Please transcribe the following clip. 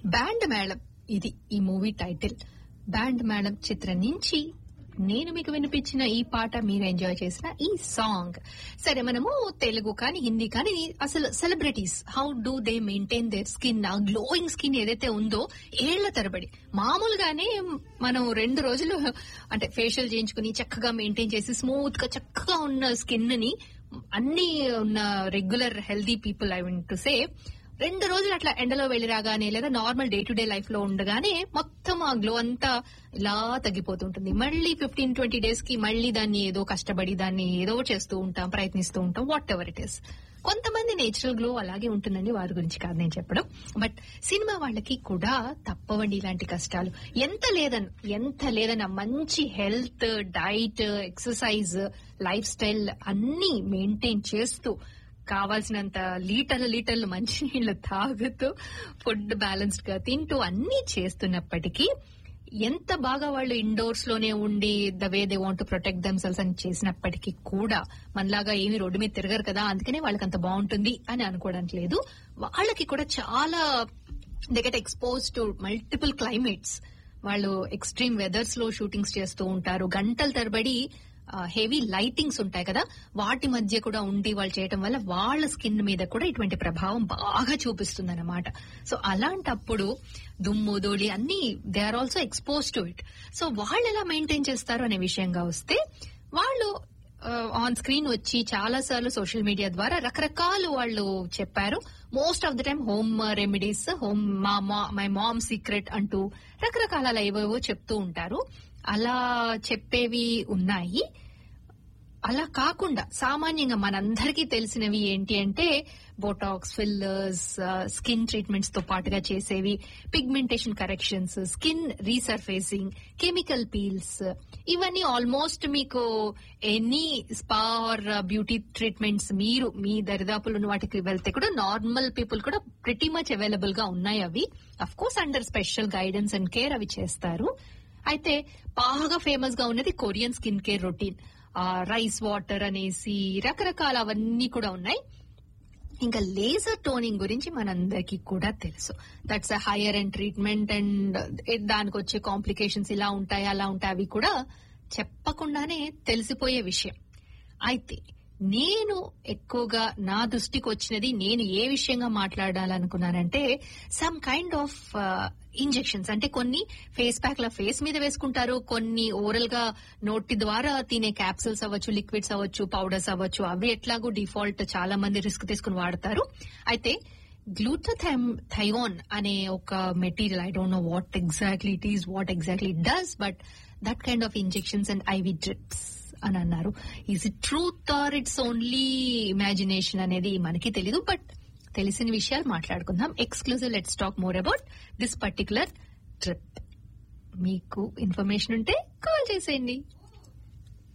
band మేళం ఇది ఈ మూవీ టైటిల్ బ్యాండ్ మేళం చిత్రం నుంచి నేను మీకు వినిపించిన ఈ పాట మీరు ఎంజాయ్ చేసిన ఈ సాంగ్ సరే మనము తెలుగు కానీ హిందీ కానీ అసలు celebrities how do they maintain their skin ఆ గ్లోయింగ్ స్కిన్ ఏదైతే ఉందో ఏళ్ల తరబడి మామూలుగానే మనం రెండు రోజులు అంటే ఫేషియల్ చేయించుకుని చక్కగా మెయింటైన్ చేసి స్మూత్ గా చక్కగా ఉన్న స్కిన్ ని అన్ని ఉన్న regular healthy people I want to say రెండు రోజులు అట్లా ఎండలో వెళ్లి రాగానే లేదా normal day to day life లో ఉండగానే మొత్తం ఆ గ్లో అంతా ఇలా తగ్గిపోతుంటుంది మళ్ళీ ఫిఫ్టీన్ ట్వంటీ డేస్ కి మళ్ళీ దాన్ని ఏదో కష్టపడి దాన్ని ఏదో చేస్తూ ఉంటాం ప్రయత్నిస్తూ ఉంటాం వాట్ ఎవర్ ఇట్ ఇస్ కొంతమంది నేచురల్ గ్లో అలాగే ఉంటుందండి వారి గురించి కాదు నేను చెప్పడం బట్ సినిమా వాళ్ళకి కూడా తప్పవండి ఇలాంటి కష్టాలు ఎంత లేదన్ ఎంత లేదన్న మంచి health diet exercise lifestyle అన్ని మెయింటైన్ చేస్తూ కావాల్సినంత లీటర్ల లీటర్లు మంచినీళ్లు తాగుతూ ఫుడ్ బ్యాలెన్స్డ్ గా తింటూ అన్ని చేస్తున్నప్పటికీ ఎంత బాగా వాళ్ళు ఇండోర్స్ లోనే ఉండి the way they want protect themselves అని చేసినప్పటికీ కూడా మనలాగా ఏమి రోడ్డు మీద తిరగరు కదా అందుకనే వాళ్ళకి అంత బాగుంటుంది అని అనుకోవడానికి లేదు వాళ్ళకి కూడా చాలా they get expose to multiple climates వాళ్ళు ఎక్స్ట్రీమ్ వెదర్స్ లో షూటింగ్స్ చేస్తూ ఉంటారు గంటల తరబడి హెవీ లైటింగ్స్ ఉంటాయి కదా వాటి మధ్య కూడా ఉండి వాళ్ళు చేయటం వల్ల వాళ్ళ స్కిన్ మీద కూడా ఇటువంటి ప్రభావం బాగా చూపిస్తుంది అనమాట సో అలాంటప్పుడు దుమ్ము ధూళి అన్ని they are also expose to it so వాళ్ళు ఎలా మెయింటైన్ చేస్తారు అనే విషయంగా వస్తే వాళ్ళు ఆన్ స్క్రీన్ వచ్చి చాలా సార్లు సోషల్ మీడియా ద్వారా రకరకాలు వాళ్ళు చెప్పారు most of the time home remedies home మా మై మామ్ సీక్రెట్ అంటూ రకరకాల ఏవేవో చెప్తూ ఉంటారు అలా చెప్పేవి ఉన్నాయి అలా కాకుండా సామాన్యంగా మనందరికీ తెలిసినవి ఏంటి అంటే బోటాక్స్ ఫిల్లర్స్ స్కిన్ ట్రీట్మెంట్స్ తో పాటుగా చేసేవి pigmentation corrections skin resurfacing chemical peels ఇవన్నీ ఆల్మోస్ట్ మీకు any spa or beauty treatments మీరు మీ దరిదాపులు ఉన్న వాటికి వెళ్తే కూడా నార్మల్ పీపుల్ కూడా ప్రిటీ మచ్ అవైలబుల్ గా ఉన్నాయి అవి of course under special guidance and care అవి చేస్తారు అయితే బాగా ఫేమస్ గా ఉన్నది Korean skin care routine rice water అనేసి రకరకాల అవన్నీ కూడా ఉన్నాయి ఇంకా లేజర్ టోనింగ్ గురించి మనందరికీ కూడా తెలుసు that's a higher and treatment and దానికి వచ్చే కాంప్లికేషన్స్ ఇలా ఉంటాయి అలా ఉంటాయి అవి కూడా చెప్పకుండానే తెలిసిపోయే విషయం అయితే నేను ఎక్కువగా నా దృష్టికి వచ్చినది నేను ఏ విషయంగా మాట్లాడాలనుకున్నానంటే సమ్ కైండ్ ఆఫ్ ఇంజెక్షన్స్ అంటే కొన్ని ఫేస్ ప్యాక్ ల ఫేస్ మీద వేసుకుంటారు కొన్ని ఓరల్ గా నోటి ద్వారా తినే క్యాప్సిల్స్ అవ్వచ్చు లిక్విడ్స్ అవ్వచ్చు పౌడర్స్ అవ్వచ్చు అవి ఎట్లాగూ డిఫాల్ట్ చాలా మంది రిస్క్ తీసుకుని వాడతారు అయితే గ్లూటథైమ్ థైవాన్ అనే ఒక material I don't know what exactly it is what exactly it does but that kind of injections and IV drips అని అన్నారు is it truth or it's only imagination అనేది మనకి తెలీదు బట్ తెలిసిన విషయాలు మాట్లాడుకుందాం exclusive let's talk more about this particular trip మీకు ఇన్ఫర్మేషన్ ఉంటే కాల్ చేసేయండి